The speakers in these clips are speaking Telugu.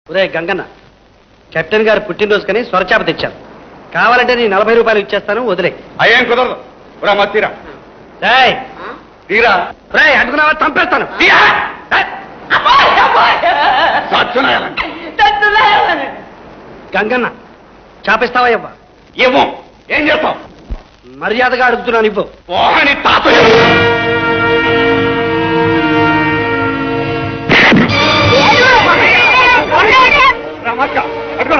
ఒరే గంగన్న కెప్టెన్ గారు పుట్టినరోజు కని స్వరచాప తెచ్చాను కావాలంటే నేను నలభై రూపాయలు ఇచ్చేస్తాను వదిలే అయ్యేం కుదరదు రా మా తీరా రేయ్, తీరా రేయ్, అడుగున్నావా చంపేస్తాను తీరా సత్యనారాయణ. గంగన్న చాపిస్తావా ఇవ్వ ఇవ్వం ఏం చేస్తావు మర్యాదగా అడుగుతున్నాను ఇవ్వు ఓహని తాత రమక్క అడుగురా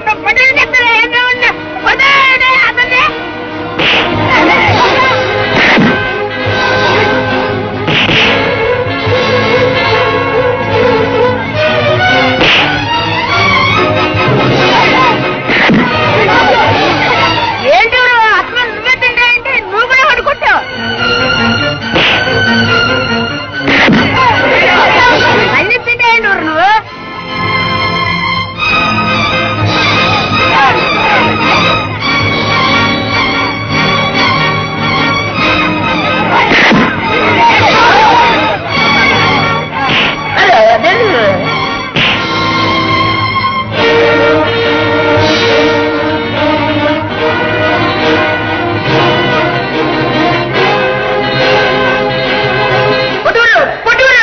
ఏంటి అసలు నువ్వే తింటాయంటే నువ్వు కూడా పడుకుంటావు మళ్ళీ తింటాయండి నువ్వు పొట్టుడు పొట్టుడు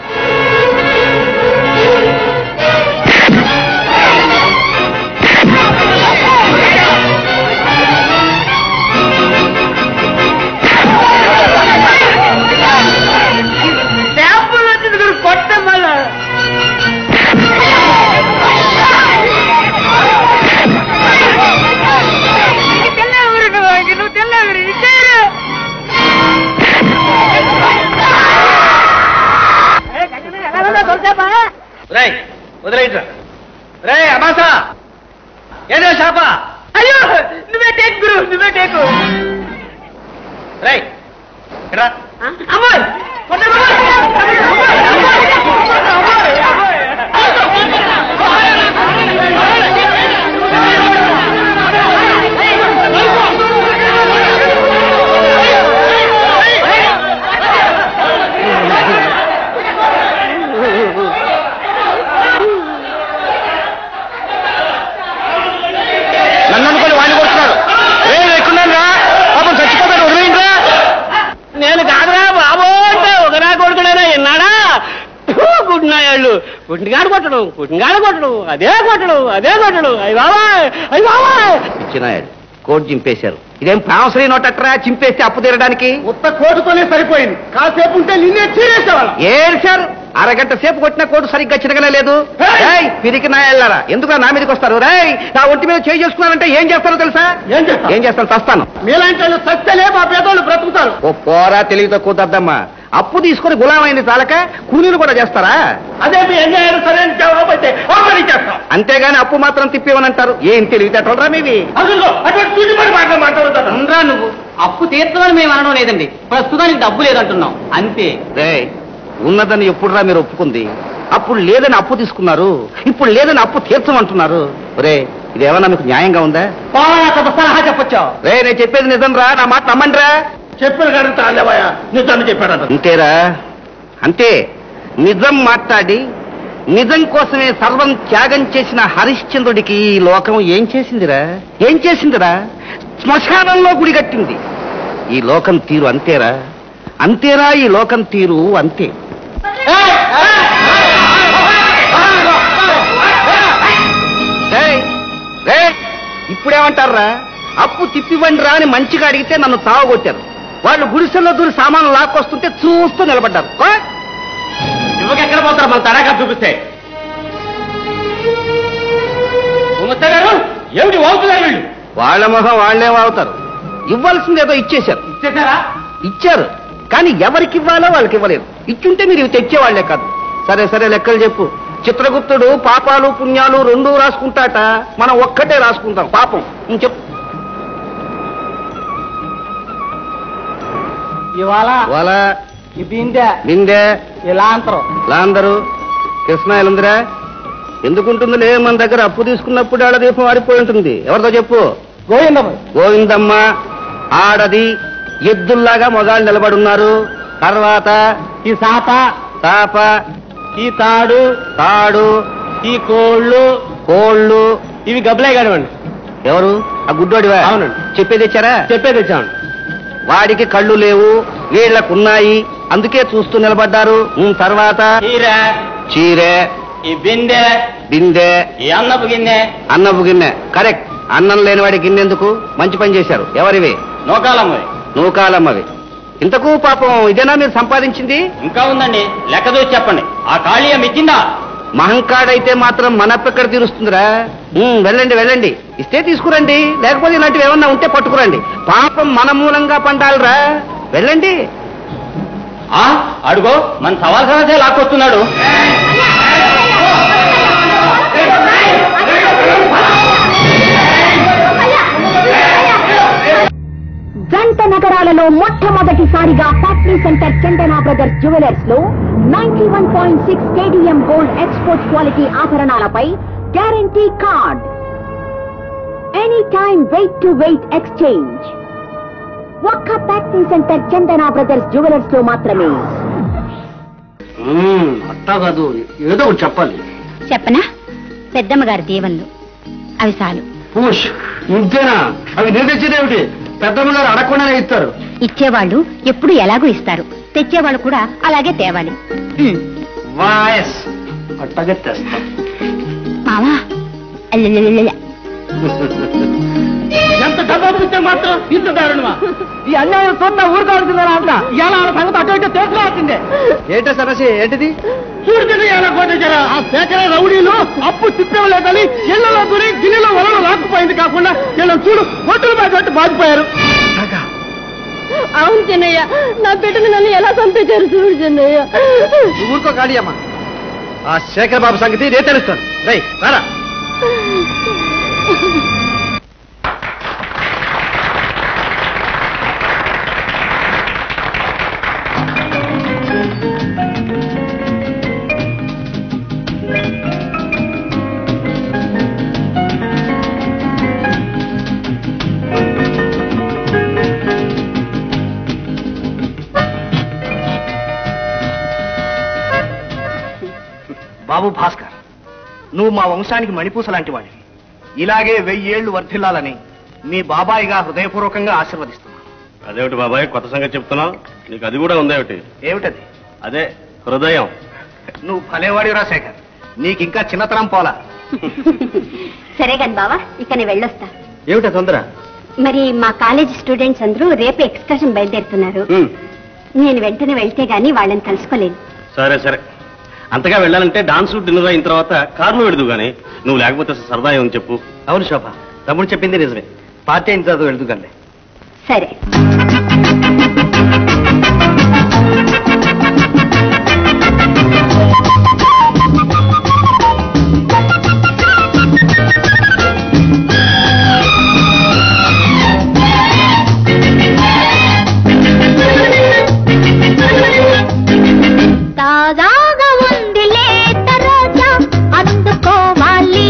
శాంపుల్ వచ్చింది కూడా కొట్ట మళ్ళా తెల్లవురు నువ్వు నువ్వు తెల్లవురు ఇచ్చారు రేయ్ వదిలేయట్రా రే అమాసా ఏదో శాప అయ్యో నువ్వే టేక్ గురు నువ్వే టేకు రేయ్ ఇక్కడ అమ్మాయి నన్ను అనుకొని వాడిని కొడుతున్నాడు రే ఎక్కున్నాను రా పాపం చచ్చిపోతాడు వదిలేయండిరా నేను కాదురా బాబో అంటే ఒకరా కొడుకునేనా విన్నాడా గుడ్నాయాళ్ళు గుడ్డిగాడు కొట్టడం గుడ్డిగాడు కొట్టడం అదే కొట్టడం అదే కొట్టడం అయ్యి బాబా అయ్యి బాబా ఇచ్చినాడు కోట్ చింపేశారు ఇదేం ప్రామసరీ నోటట్రా చింపేస్తే అప్పు తీరడానికి ఉత్త కోటుతోనే సరిపోయింది కాసేపు ఉంటే నిన్నే చీరేసేవాళ్ళం ఏడ్చారు అరగంట సేపు కొట్టిన కోటు సరిగ్గా చిరగనే లేదు ఏయ్! రేయ్, పిరికి నాయల్లారా ఎందుకు నా మీదకి వస్తారు రేయ్ నా ఒంటి మీద చేయి చేసుకున్నానంటే ఏం చేస్తారో తెలుసా ఏం చేస్తావు? ఏం చేస్తాను తస్తాను మీలాంటి వాళ్ళు సస్తలే మా పేదోళ్ళు బ్రతుకుతారు ఓ పోరా తెలివి తక్కువ దద్దమ్మా అప్పు తీసుకొని గులామైంది చాలక కూలీలు కూడా చేస్తారా అదే మీ ఎంజాయ్ సరైన జవాబు అయితే ఆఫర్ ఇచ్చేస్తాం అంతేగాని అప్పు మాత్రం తిప్పేవనంటారు ఏం తెలివితేటలరా మీవి అసలు అటువంటి చూసిపడి మాట మాట్లాడుతాను ఉండరా నువ్వు అప్పు తీర్చమని మేము అనడం లేదండి ప్రస్తుతానికి డబ్బు లేదంటున్నాం అంతే రే ఉన్నదని ఎప్పుడురా మీరు ఒప్పుకుంది అప్పుడు లేదని అప్పు తీసుకున్నారు ఇప్పుడు లేదని అప్పు తీర్చమంటున్నారు రే ఇదేమన్నా మీకు న్యాయంగా ఉందా సలహా చెప్పొచ్చా రే నేను చెప్పేది నిజం రా నా మాట నమ్మండిరా చెప్పిన కాదు తాలేవయ్యా నిజాన్ని చెప్పాడు అంతేరా అంతే నిజం మాట్లాడి నిజం కోసమే సర్వం త్యాగం చేసిన హరిశ్చంద్రుడికి ఈ లోకం ఏం చేసిందిరా ఏం చేసిందిరా శ్మశానంలో గుడి కట్టింది ఈ లోకం తీరు అంతేరా అంతేరా ఈ లోకం తీరు అంతే రేయ్, రేయ్, ఇప్పుడేమంటారా అప్పు తిప్పివ్వండిరా అని మంచిగా అడిగితే నన్ను తావగొట్టారు వాళ్ళు గుడిసెల్లో దూరి సామాన్లు లాక్కొస్తుంటే చూస్తూ నిలబడ్డారు ఆ? ఎక్కడ పోతారు మన తడాకా చూపిస్తే గుమస్తా గారు ఏమిటి వాగుతున్నారు వీళ్ళు వాళ్ళ మొహం వాళ్ళే వాగుతారు ఇవ్వాల్సిందేదో ఇచ్చేశారు ఇచ్చేసారా ఇచ్చారు కానీ ఎవరికి ఇవ్వాలో వాళ్ళకి ఇవ్వలేదు ఇచ్చుంటే మీరు ఇవి తెచ్చేవాళ్లే కాదు సరే సరే లెక్కలు చెప్పు చిత్రగుప్తుడు పాపాలు పుణ్యాలు రెండూ రాసుకుంటాట మనం ఒక్కటే రాసుకుంటాం పాపం నువ్వు చెప్పు ఇవాళ వాళ్ళ ఈ బిందె బిందె ఇలా అంతరం లాందరు కృష్ణ ఎలందిరా ఎందుకుంటుందిలే మన దగ్గర అప్పు తీసుకున్నప్పుడు ఆడ దీపం ఆడిపోయి ఉంటుంది ఎవరితో చెప్పు గోవిందమ్మ గోవిందమ్మ ఆడది ఎద్దుల్లాగా మొగాళ్ళు నిలబడున్నారు తర్వాత ఈ సాప తాప ఈ తాడు తాడు ఈ కోళ్ళు కోళ్ళు ఇవి గబ్బలే కానివ్వండి ఎవరు ఆ గుడ్డోడివా అవునండి. చెప్పేది ఇచ్చారా చెప్పే తెచ్చామండి వాడికి కళ్ళు లేవు వీళ్ళకున్నాయి అందుకే చూస్తూ నిలబడ్డారు ఉమ్, తర్వాత చీర చీరె ఈ బిందె బిందె ఈ అన్నపు గిన్నె అన్నపు గిన్నె కరెక్ట్ అన్నం లేనివాడి గిన్నెందుకు మంచి పని చేశారు ఎవరివి నూకాలమ్మవి నూకాలమ్మవి ఇంతకు పాపం ఇదేనా మీరు సంపాదించింది ఇంకా ఉందండి లెక్క చూసి చెప్పండి ఆ ఖాళీ ఇచ్చిందా మహంకాడైతే మాత్రం మనపెక్కడ తీరుస్తుందిరా ఉమ్, వెళ్ళండి వెళ్ళండి ఇస్తే తీసుకురండి లేకపోతే ఇలాంటివి ఏమన్నా ఉంటే పట్టుకురండి పాపం మన మూలంగా పండాలిరా వెళ్ళండి ఆ అడుగో మన సవాల్ సమస్య లాక్కొస్తున్నాడు జంట నగరాలలో మొట్టమొదటిసారిగా factory centre Chandana brothers jewellers లో ninety one point six KDM gold export quality ఆభరణాలపై guarantee card any time weight to weight exchange ఒక్క factory centre Chandana brothers jewellers లో మాత్రమే అట్టా కాదు ఏదో ఒకటి చెప్పాలి చెప్పనా పెద్దమ్మగారి దీవెనలు అవి చాలు పూష్ ఇంతేనా అవి నేను తెచ్చేదేమిటి పెద్దమ్మ గారు అడగకుండానే ఇస్తారు ఇచ్చేవాళ్ళు ఎప్పుడు ఎలాగో ఇస్తారు తెచ్చేవాళ్ళు కూడా అలాగే తేవాలి వాయస్ అట్టగా తెస్తా మావా అల్లెల్లెల్లెల్ల. ఎంత డబ్బు ఇస్తే మాత్రం ఇంత దారుణమా ఈ అన్యాయం చూద్దా ఊరుకోవాల్సిందా అంట ఇలా వాళ్ళ సంగతి అటు ఇటు తెలుసుకోవాల్సిందే ఏంటో సమస్య ఏంటిది చూడుకుని ఎలా కోటేశారా ఆ శేఖర రౌడీలు అప్పు తిప్పలేదని ఇళ్లలో దూరి గిన్నెలో వలలు లాక్కుపోయింది కాకుండా వీళ్ళని చూడు ఒట్టులు బాగా బాధిపోయారు అవును చెన్నయ్య నా బిడ్డను నన్ను ఎలా పంపించారు చూడు చెన్నయ్య నువ్వు ఊరుకో ఖాళీ అమ్మా ఆ శేఖర్ బాబు సంగతి నేను తెలుస్తాను రై రారా బాబు భాస్కర్ నువ్వు మా వంశానికి మణిపూస లాంటి వాడివి ఇలాగే వెయ్యేళ్లు వర్ధిల్లాలని మీ బాబాయిగా హృదయపూర్వకంగా ఆశీర్వదిస్తున్నాను అదేమిటి బాబాయ్ కొత్త సంగతి చెప్తున్నావు నీకు అది కూడా ఉందేమిటి ఏమిటది అదే హృదయం నువ్వు భలేవాడిరా శేఖర్ నీకింకా చిన్నతనం పోలా సరే కాని బావా ఇక నేను వెళ్ళొస్తా ఏమిటా తొందర మరి మా కాలేజీ స్టూడెంట్స్ అందరూ రేపు ఎక్స్కర్షన్ బయలుదేరుతున్నారు నేను వెంటనే వెళ్తే గానీ వాళ్ళని కలుసుకోలేను సరే సరే అంతగా వెళ్ళాలంటే డాన్స్ డిన్నర్ అయిన తర్వాత కారులో వెళదు గానీ నువ్వు లేకపోతే అసలు సరదా ఏమని చెప్పు అవును శోభ తమ్ముడు చెప్పింది నిజమే పార్టీ అయిన తర్వాత వెళ్తుకండి సరే తాజాగా ఉంది లేత రోజా అందుకోవాలి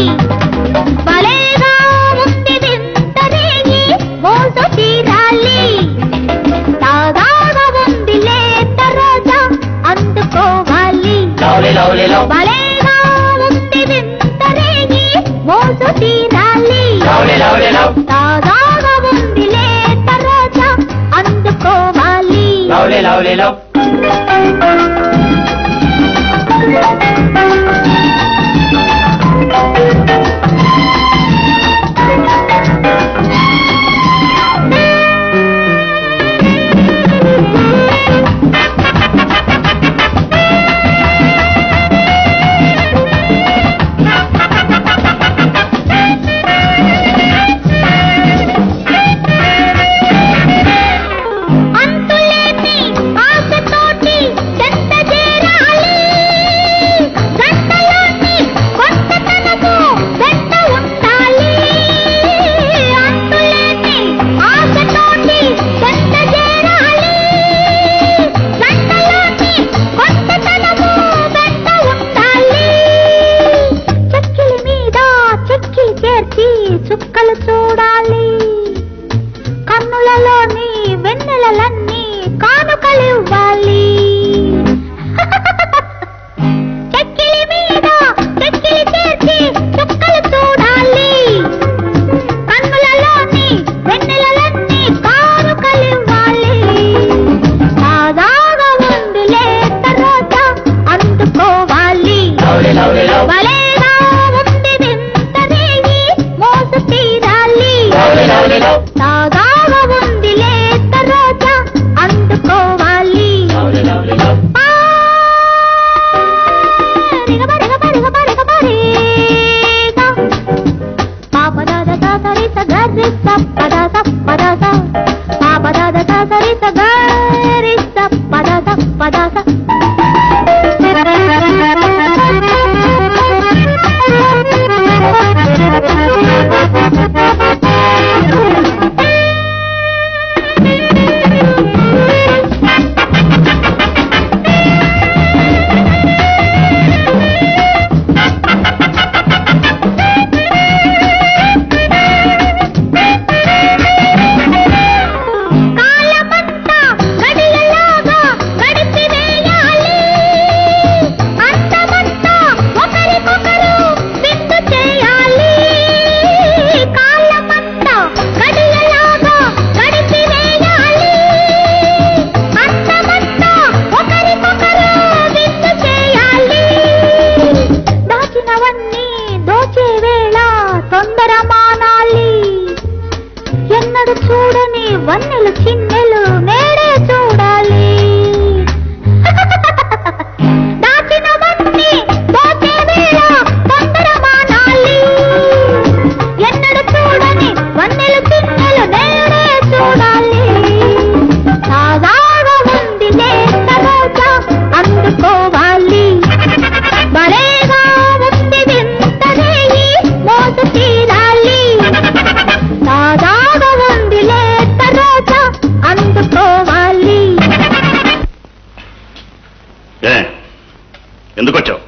భలేగా ఉంది వింత రేగి మోసు తీరాలి దోచే వేళ తొందర మానాలి ఎన్నడు చూడని వన్నెలు చిన్నెలు నేడే చూడాలి దాచినవన్నీ దోచే వేళ తొందర మానాలి ఎన్నడు చూడని వన్నెలు చిన్నెలు నేడే చూడాలి సాదాగా ఉంది లేత రోజా అందుకోవాలి భలేగా ఉంది వింతనే ఈ మోసు తీరాలి సాదాగా ఉంది లేత రోజా అందుకోవాలి ఏ ఎందుకు వచ్చావు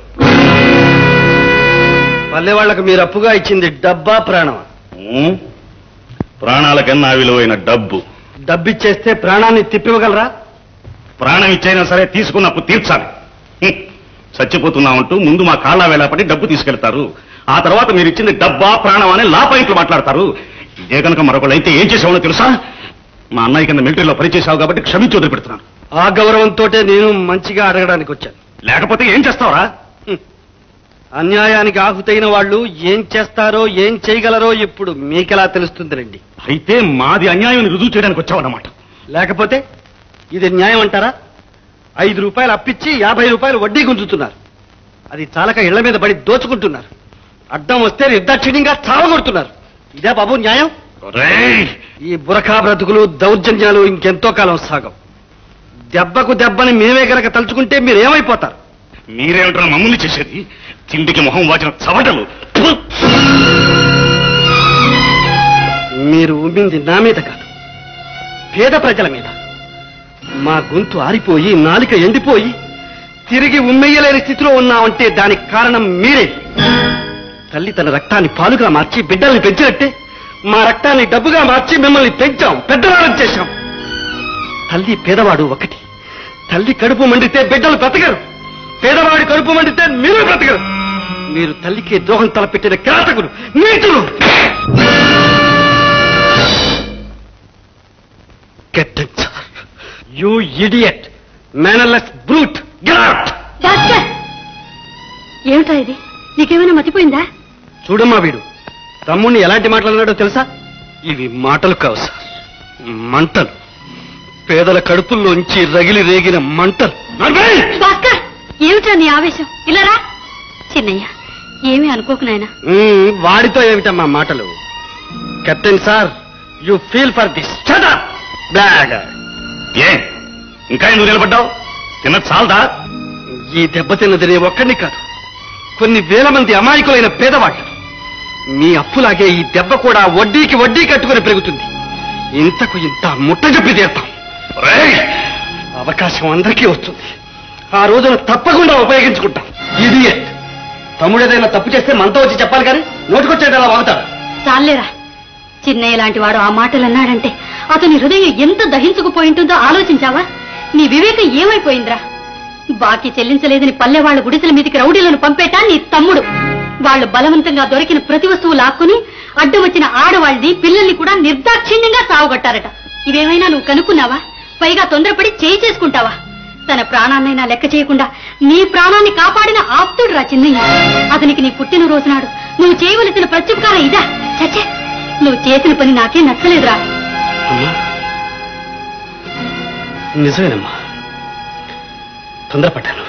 పల్లె వాళ్ళకు మీరు అప్పుగా ఇచ్చింది డబ్బా ప్రాణం ఉమ్, ప్రాణాలకన్నా విలువైన డబ్బు డబ్బిచ్చేస్తే ప్రాణాన్ని తిప్పివ్వగలరా ప్రాణం ఇచ్చైనా సరే తీసుకున్నప్పు తీర్చాలి హ్మ్. చచ్చిపోతున్నామంటూ ముందు మా కాళ్ళ వేళపడి డబ్బు తీసుకెళ్తారు ఆ తర్వాత మీరు ఇచ్చింది డబ్బా ప్రాణం అనే లా పాయింట్లు మాట్లాడతారు ఇదే కనుక మరొకళ్ళు అయితే ఏం చేసావో తెలుసా మా అన్నయ్య కింద మిలిటరీలో పనిచేసావు కాబట్టి క్షమించి వదిలిపెడుతున్నాను ఆ గౌరవంతో నేను మంచిగా అడగడానికి వచ్చాను లేకపోతే ఏం చేస్తావరా అన్యాయానికి ఆహుతైన వాళ్ళు ఏం చేస్తారో ఏం చేయగలరో ఇప్పుడు మీకెలా తెలుస్తుంది రండి అయితే మాది అన్యాయం రుజువు చేయడానికి వచ్చావన్నమాట లేకపోతే ఇది న్యాయం అంటారా ఐదు రూపాయలు అప్పిచ్చి యాభై రూపాయలు వడ్డీ గుంజుతున్నారు అది చాలక ఇళ్ల మీద పడి దోచుకుంటున్నారు అడ్డం వస్తే నిర్దాక్షిణ్యంగా చావగొడుతున్నారు ఇదే బాబు న్యాయం ఒరేయ్! ఈ బురఖా బ్రతుకులు దౌర్జన్యాలు ఇంకెంతో కాలం సాగం దెబ్బకు దెబ్బని మేమే గనక తలుచుకుంటే మీరేమైపోతారు మీరేమిట్రా మమ్మల్ని చేసేది తిండికి మొహం వాచిన చవటలు ఫు! మీరు ఉమ్మింది నా మీద కాదు పేద ప్రజల మీద మా గొంతు ఆరిపోయి నాలిక ఎండిపోయి తిరిగి ఉమ్మెయ్యలేని స్థితిలో ఉన్నామంటే దానికి కారణం మీరే తల్లి తన రక్తాన్ని పాలుగా మార్చి బిడ్డల్ని పెంచినట్టే మా రక్తాన్ని డబ్బుగా మార్చి మిమ్మల్ని పెంచాం పెద్దవాళ్ళని చేశాం తల్లి పేదవాడు ఒకటి తల్లి కడుపు మండితే బిడ్డలు బ్రతకరు పేదవాడి కడుపు మండితే మీరు బ్రతకరు మీరు తల్లికి ద్రోహం తలపెట్టిన కిరాతకులు నీతులు captain sir you idiot mannerless brute get doctor ఏమిటా ఇది నీకేమైనా మతిపోయిందా చూడమ్మా వీడు తమ్ముణ్ణి ఎలాంటి మాటలు అన్నాడో తెలుసా ఇవి మాటలు కావు సార్ మంటలు పేదల కడుపుల్లోంచి రగిలి రేగిన మంటలు భాస్కర్ ఏమిటా నీ ఆవేశం ఇలా రా చిన్నయ్య ఏమీ అనుకోకు నాయనా మ్మ్, వాడితో ఏమిటమ్మా మాటలు captain sir you feel for this blog ఏ ఇంకా ఎందుకు నిలబడ్డావు తిన్నది చాలదా ఈ దెబ్బతిన్నది నేను ఒక్కడిని కాదు కొన్ని వేల మంది అమాయకులైన పేదవాళ్ళు మీ అప్పులాగే ఈ దెబ్బ కూడా వడ్డీకి వడ్డీ కట్టుకుని పెరుగుతుంది ఇంతకు ఇంత ముట్ట చెప్పి తీర్థం ఒరేయ్! అవకాశం అందరికీ వస్తుంది ఆ రోజున తప్పకుండా ఉపయోగించుకుంటాం ఇడియట్ తమ్ముడు ఏదైనా తప్పు చేస్తే మనతో వచ్చి చెప్పాలి కానీ నోటికొచ్చేది అలా వాగుతాడు చాలేరా చిన్నయ్య లాంటి వాడు ఆ మాటలు అన్నాడంటే అతని హృదయం ఎంత దహించుకుపోయి ఉంటుందో ఆలోచించావా నీ వివేకం ఏమైపోయిందిరా బాకీ చెల్లించలేదని పల్లె వాళ్ళ గుడిసెల మీదకి రౌడీలను పంపేటా నీ తమ్ముడు వాళ్ళు బలవంతంగా దొరికిన ప్రతి వస్తువు లాక్కుని అడ్డు వచ్చిన ఆడవాళ్ళని పిల్లల్ని కూడా నిర్దాక్షిణ్యంగా సావుగొట్టారట ఇవేమైనా నువ్వు కనుక్కున్నావా పైగా తొందరపడి చేయి చేసుకుంటావా తన ప్రాణాన్నైనా లెక్క చేయకుండా నీ ప్రాణాన్ని కాపాడిన ఆప్తుడు రా చిన్నయ్య అతనికి నీ పుట్టిన రోజునాడు నువ్వు చేయవలసిన ప్రత్యుపకారం ఇదా చచ్చే నువ్వు చేసిన పని నాకే నచ్చలేదురా అమ్మా నిజమేనమ్మా తొందరపడ్డాను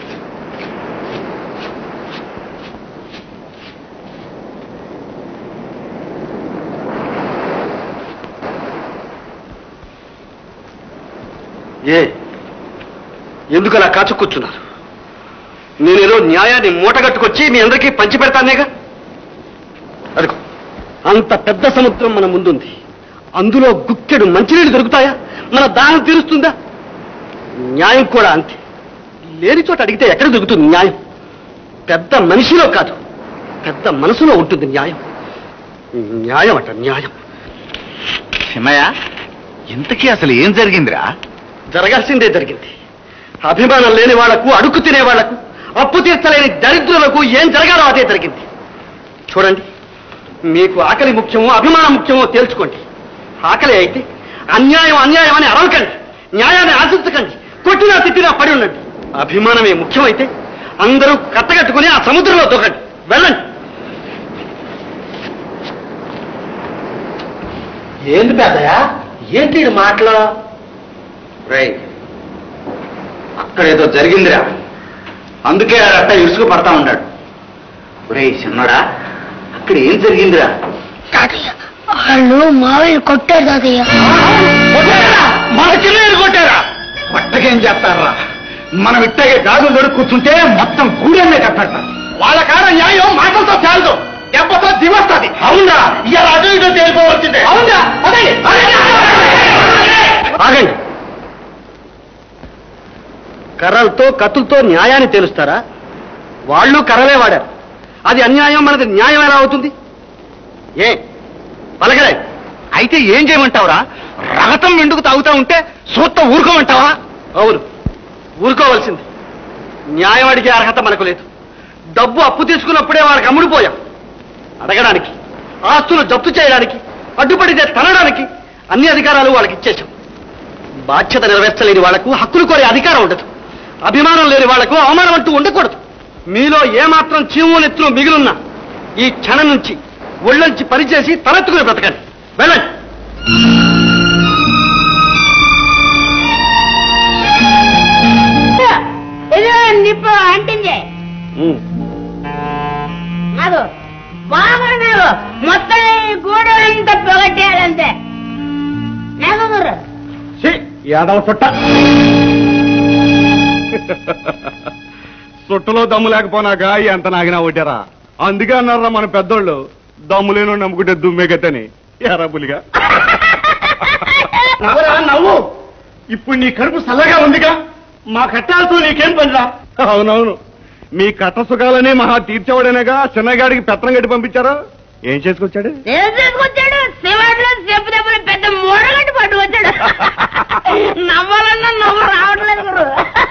ఏ ఎందుకు అలా కాచు కూర్చున్నారు నేనేదో న్యాయాన్ని మూటగట్టుకొచ్చి మీ అందరికీ పంచి పెడతానేగా అదిగో అంత పెద్ద సముద్రం మన ముందుంది అందులో గుక్కెడు మంచినీళ్ళు దొరుకుతాయా మన దాహం తీరుస్తుందా న్యాయం కూడా అంతే లేని చోట అడిగితే ఎక్కడ దొరుకుతుంది న్యాయం పెద్ద మనిషిలో కాదు పెద్ద మనసులో ఉంటుంది న్యాయం న్యాయం అట న్యాయం సిమ్మయ్య ఇంతకీ అసలు ఏం జరిగిందిరా జరగాల్సిందే జరిగింది అభిమానం లేని వాళ్లకు అడుక్కు తినే వాళ్లకు అప్పు తీర్చలేని దరిద్రులకు ఏం జరగాలో అదే జరిగింది చూడండి మీకు ఆకలి ముఖ్యమో అభిమానం ముఖ్యమో తేల్చుకోండి ఆకలి అయితే అన్యాయం అన్యాయం అని అరవకండి న్యాయాన్ని ఆశించకండి కొట్టినా తిట్టినా పడి ఉండండి అభిమానమే ముఖ్యమైతే అందరూ కట్టగట్టుకుని ఆ సముద్రంలో దూకండి వెళ్ళండి ఏంది పెద్దయ్య ఏంటి ఈడి మాటలు రై అక్కడ ఏదో జరిగిందిరా అందుకే అట్ట ఇరుసుకు పడతా ఉన్నాడు ఒరేయ్ చిన్నడా అక్కడ ఏం జరిగిందిరా తాతయ్య వాళ్ళు మావయ్య కొట్టారు తాతయ్య మన చిన్న కొట్టారా పట్టకేం చేస్తారా మనం ఇట్టగే గాజులు దొరికి కూర్చుంటే మొత్తం గూడెన్నే కట్టడతారు వాళ్ళ కాడ న్యాయం మాటలతో చాలదు దెబ్బతో దివస్తుంది అవునా ఇలా అటు ఇటు తేలిపోవచ్చిందే అవునా ఆగండి కర్రలతో కత్తులతో న్యాయాన్ని తేలుస్తారా వాళ్ళు కర్రలే వాడారు అది అన్యాయం మనది న్యాయం ఎలా అవుతుంది ఏ పలకలే అయితే ఏం చేయమంటావురా రగతం వెండుకు తాగుతా ఉంటే సూత్త ఊరుకోమంటావా అవును ఊరుకోవలసింది న్యాయం అడిగే అర్హత మనకు లేదు డబ్బు అప్పు తీసుకున్నప్పుడే వాళ్ళకి అమ్ముడుపోయాం అడగడానికి ఆస్తులు జప్తు చేయడానికి అడ్డుపడితే తనడానికి అన్ని అధికారాలు వాళ్ళకి ఇచ్చేశాం బాధ్యత నెరవేర్చలేని వాళ్లకు హక్కులు కోరే అధికారం ఉండదు అభిమానం లేని వాళ్లకు అవమానం అంటూ ఉండకూడదు మీలో ఏమాత్రం చీము నెత్తులు మిగిలిన్నా ఈ క్షణం నుంచి ఒళ్ళొంచి పనిచేసి తలెత్తుకుని బ్రతకండి వెళ్ళండి ఇదిగో నిప్పు అంటింది నాకు బాగా నాకు మొత్తం ఈ గూడు అంతా పొగట్టేయాలంతే నాకు గుర్రు యాదవ చుట్ట చుట్టలో దమ్ము లేకపోనాక ఎంత నాగినా ఒకటారా అందుకే అన్నారా మన పెద్దోళ్ళు దమ్ము లేను నమ్ముకుంటే దుమ్మే గతని ఎరా పులిగా నవ్వురా నవ్వు ఇప్పుడు నీ కడుపు చల్లగా ఉందిగా మా కట్టాలతో నీకేం పనిరా అవునవును మీ కట్ట సుఖాలనే మహా తీర్చేవాడేనాగా చిన్నగాడికి పెత్తనం గట్టి పంపించారా ఏం చేసుకొచ్చాడు ఏం తీసుకొచ్చాడు శివాడిలో చెప్పు దెబ్బలు పెద్ద మూడగంట పట్టుకొచ్చాడు నవ్వాలన్నా నవ్వు రావట్లేదు గురు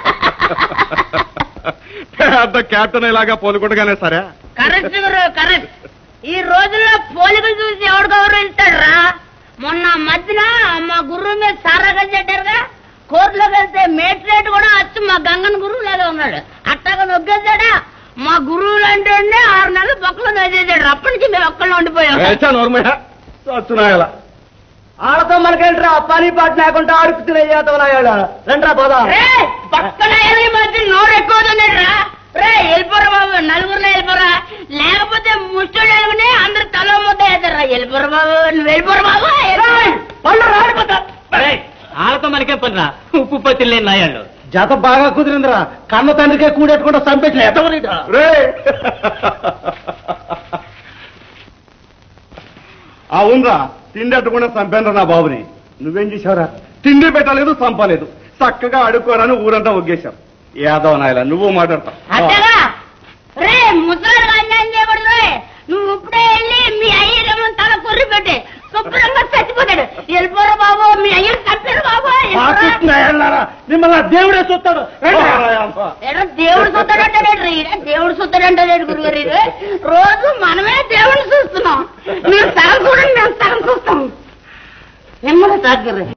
పెద్ద క్యాప్టెన్ ఇలాగా పోలుకుంటగానే సరే కరెక్ట్ గురు కరెక్ట్ ఈ రోజుల్లో పోలికలు చూసి ఎవడు గౌరవిస్తాడు రా మొన్న మధ్యన మా గురువు మీద సారా కలిసేటారుగా కోర్టులోకి వెళ్తే మేట్రేట్ కూడా వచ్చి మా గంగన్ గురువు లాగా ఉన్నాడు అట్టగా నొగ్గేశాడా మా గురువులు అంటే ఆరు నెలలు పక్కలో వేసేసాడు అప్పటి నుంచి మేము ఒక్కళ్ళు ఉండిపోయాం నోర్మయ్య చచ్చునాయలా ఆడతో మనకేంట్రా పని పాట లేకుండా ఆడుకుతున్న చేతవనాయాడా రండ్రా పోదా రే పక్కన ఈ మధ్య నోరు ఎక్కువ రా రే వెళ్ళిపోరా బాబు నలుగురిలో వెళ్ళిపోరా లేకపోతే ముష్టోడు అనుకుని అందరు తల ముద్ద వేస్తారా వెళ్ళిపోరా బాబు నువ్వు వెళ్ళిపోరా బాబు పళ్ళు రాడిపోతా వాళ్ళతో మనకే పనిరా ఉప్పు పత్తి లేని నాయాళ్ళు జత బాగా కుదిరిందిరా కన్న తండ్రికే కూడెట్టుకుంటా చంపేసిన ఎతవరిడా రే అవునరా తిండి అట్టకుండా చంపాను నా బాబుని నువ్వేం చేశావురా తిండి పెట్టలేదు చంపలేదు చక్కగా అడుక్కోరని ఊరంతా ఒగ్గేశావు యాదవ నాయలా నువ్వు మాట్లాడతావు అట్టగా రే ముసలాడు అన్యాయం చేయకూడదు రే. నువ్వు ఇప్పుడే వెళ్ళి మీ అయ్యమ్మ తల కొర్రి పెట్టి శుభ్రంగా చచ్చిపోతాడు వెళ్ళిపోరా బాబు మీ అయ్యను చంపారు బాబు వెళ్ళిపోరా. మిమ్మల్ని దేవుడే చూస్తాడు ఏదో దేవుడు చూస్తాడంటాడు దేవుడు చూస్తాడంటాడు గురుగారు ఇది. రోజు మనమే దేవుడిని చూస్తున్నాం మీరు సగం చూడండి మేము సగం చూస్తాం నిమ్మగా తాగురు